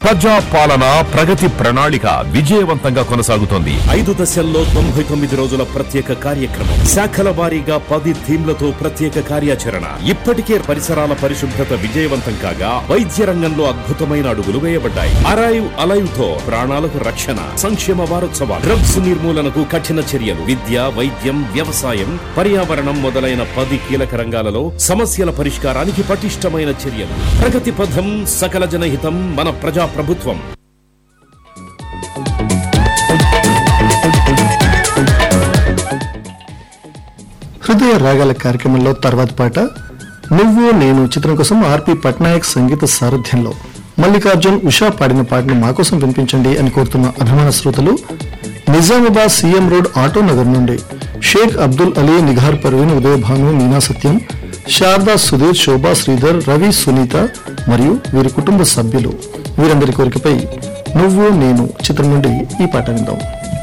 ప్రజా పాలన ప్రగతి ప్రణాళిక విజయవంతంగా కొనసాగుతోంది ఐదు దశల్లో తొంభై తొమ్మిది రోజుల ప్రత్యేక కార్యక్రమం శాఖల వారీగా పది థీమ్లతో ప్రత్యేక కార్యాచరణ ఇప్పటికే పరిసరాల పరిశుభ్రత విజయవంతం కాగా వైద్య రంగంలో అద్భుతమైన అడుగులు వేయబడ్డాయి అరైవ్ అలైవ్ తో ప్రాణాలకు రక్షణ సంక్షేమ వారోత్సవాలు డ్రగ్స్ నిర్మూలనకు కఠిన చర్యలు విద్య వైద్యం వ్యవసాయం పర్యావరణం మొదలైన పది కీలక రంగాలలో సమస్యల పరిష్కారానికి పటిష్టమైన చర్యలు ప్రగతి పథం సకల జనహితం మన ప్రజా ప్రభుత్వం హృదయ రాగాల కార్యక్రమంలో తర్వాత పాట నువ్వు నేను చిత్రం కోసం ఆర్పి పట్నాయక్ సంగీత సారథ్యంలో మల్లికార్జున్ ఉషా పాడిన పాటను మా కోసం వినిపించండి అని కోరుతున్న అభిమాన శ్రోతలు Nizamabad CM road auto Nagar నుండి షేక్ అబ్దుల్ అలీ నిఘార్ పర్వీన్ ఉదయభాను మీనా సత్యం శారదా సుధీర్ శోభా శ్రీధర్ రవి సునీత మరియు వీరి కుటుంబ సభ్యులు వీరందరి కోరికపై నువ్వు నేను చిత్రం నుండి ఈ పాట విందాం